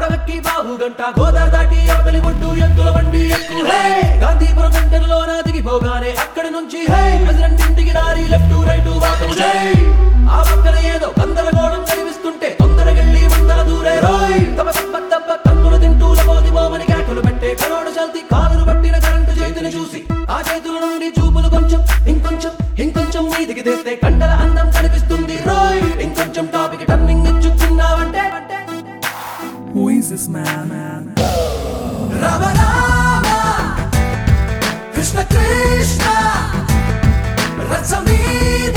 పడవెక్కి బాబు గంట గోదావరి దాటి అవతలి ఒడ్డు ఎత్తుల బండి ఎక్కు హే గాంధీపురం సెంటర్లో నా దిగిపోగానే అక్కడి నుంచి హే ప్రెసిడెంట్ ఇంటికి దారి లెఫ్ట్ రైట్ వాకం జై ఆ పక్కన ఏదో గందరగోళం కనిపిస్తుంటే తొందరగెళ్ళి వందల దూరే రోయ్ తమ తప్ప తప్ప కన్నులు తింటూ లబోది మోమని కేకలు పెట్టే కరోడు చల్తి కాలును పట్టిన కరెంటు చేతిని చూసి ఆ చేతుల నుండి చూపులు కొంచెం ఇంకొంచెం ఇంకొంచెం మీదికి తెస్తే కండల అందం కనిపిస్తుంది రోయ్ ఇంకొంచెం టాపిక్ టర్నింగ్ ఇచ్చుకున్నావంటే Who is this man? Rama Rama Krishna Krishna రథ మీద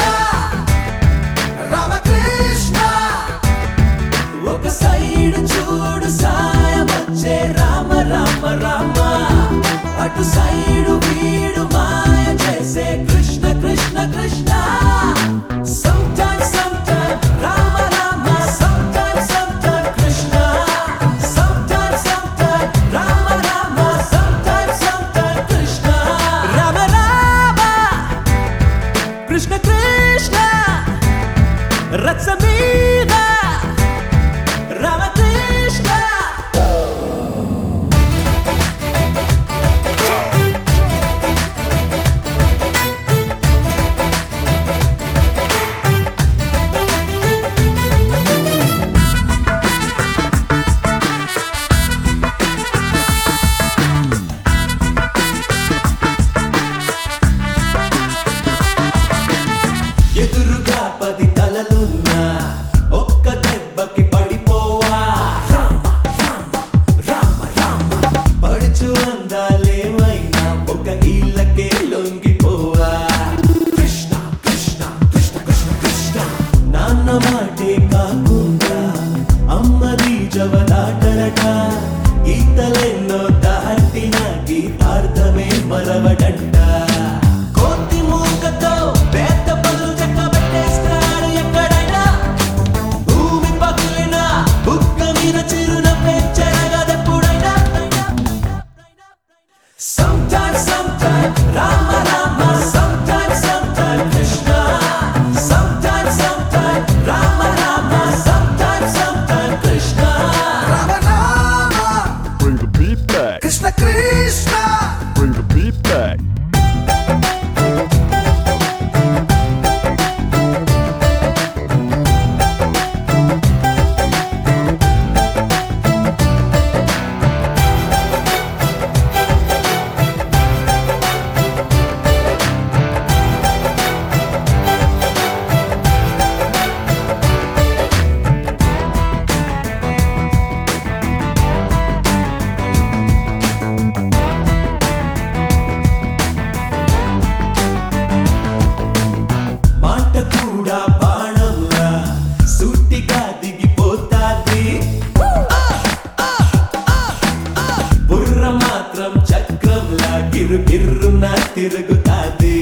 రామకృష్ణ ఒక సైడ్ చూడు సాయం వచ్చే రామ రామ రామ అటు సైడు వీడు మాయ చేసే Krishna Krishna Krishna Sometimes, sometimes, Rama, Rama, sometimes, sometimes, Krishna. Sometimes, sometimes, Rama, Rama, sometimes, sometimes, Krishna. Rama, Rama, Krishna, Krishna. Ratsamina, Ramakrishna. ఎదురుగా పది తలలున్నా ఒక్క దెబ్బకి పడిపోవా రామ రామ రామ రామ పడుచు అందాలేమైనా ఒక ఇళ్ళకే లొంగిపోవా కృష్ణ కృష్ణ కృష్ణ కృష్ణ కృష్ణ నాన్న మాటే కాకుండా అమ్మది జవదాటరట ఈతలెన్నో దాటిన గీతార్థమే మరవడంట కోతి మూకతో పేద పదులు చెక్క పెట్టేస్తాడు ఎక్కడైనా భూమి పగిలిన బుక్క మీద చిరునవ్వే చెరగదెప్పుడైనా Sometimes, sometimes, Rama, Rama, sometimes, sometimes, Krishna. Sometimes, sometimes, Rama, Rama, sometimes, sometimes, Krishna. Rama Rama, Bring the beat back. Krishna Krishna, Bring the beat back. మాట కూడా బాణంలా సూటిగా దిగిపోతాది బుర్ర మాత్రం చక్రంలా గిరు గిర్రున తిరుగుతాది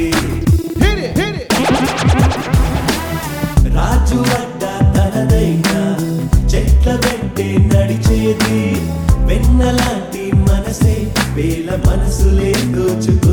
రాజు అడ్డ తనదైనా చెట్ల వెంటే నడిచేది వెన్నలాంటి మనసే వేల మనసులే దోచుకో